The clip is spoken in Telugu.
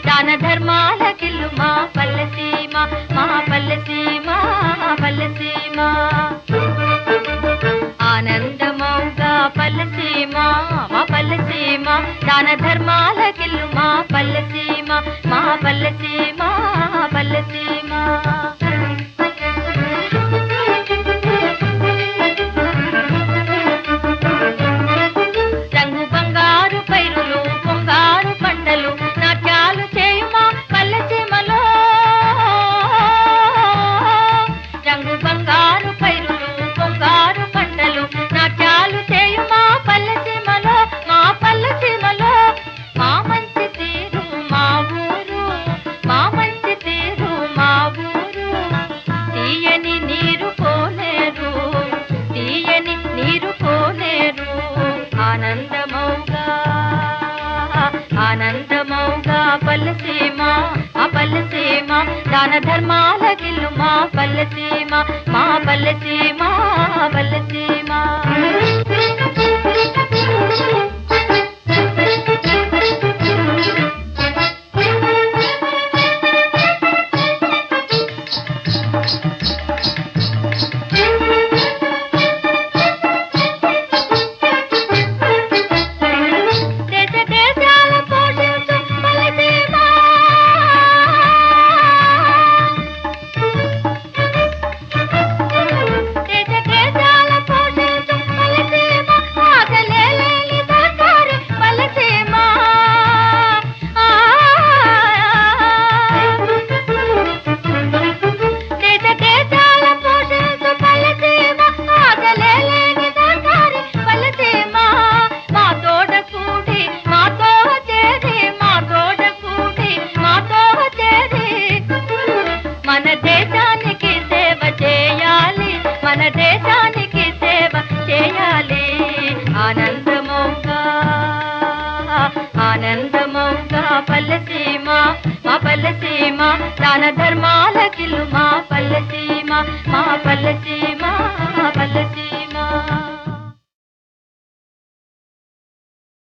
దాన ధర్మాలకిల్లు మా పల్లెసీమ మా పల్లెసీమ పల్లెసీమ ఆనందమౌగా పల్లెసీమ మా పల్లెసీమ దాన ధర్మాలకిల్లు మా పల్లెసీమ మా పల్లెసీమ పల్లెసీమ రంగు బంగారు పైరులు పొంగారు పంటలు నాట్యాలు చేయుమా పల్లెసీమలో రంగు బంగారు పైరులు పొంగారు పంటలు నాట్యాలు చేయుమా పల్లెసీమలో మా పల్లెసీమలో మా మంచి తీరు మా ఊరు మా మంచి తీరు మా ఊరు తీయని నీరు పోలేరు తీయని నీరు పోలేరు ఆనందమౌగా ఆనందమౌగా పల్లసీమ మా పల్లసీమ దాన ధర్మాల గిల్లు మా పల్లసీమ మా పల్లసీమ పల్లసీమ దేశ దేశాల పోషించు పల్లెసీమ దేశ దేశాల పోషించు పల్లెసీమ ఆగలేలేని దాటారు పల్లెసీమ ఆ దేశ దేశాల పోషించు పల్లెసీమ ఆగలేలేని దాటారు పల్లెసీమ మా తోడ కూడి మాతో చేరి మా తోడ కూడి మాతో చేరి మన దేశానికి సేవ చేయాలి మన దేశానికి సేవ చేయాలి ఆనందమౌగా ఆనందమౌగా పల్లెసీమ మా పల్లెసీమ దాన ధర్మాలకిల్లు మా పల్లెసీమ మా పల్లెసీమ పల్లె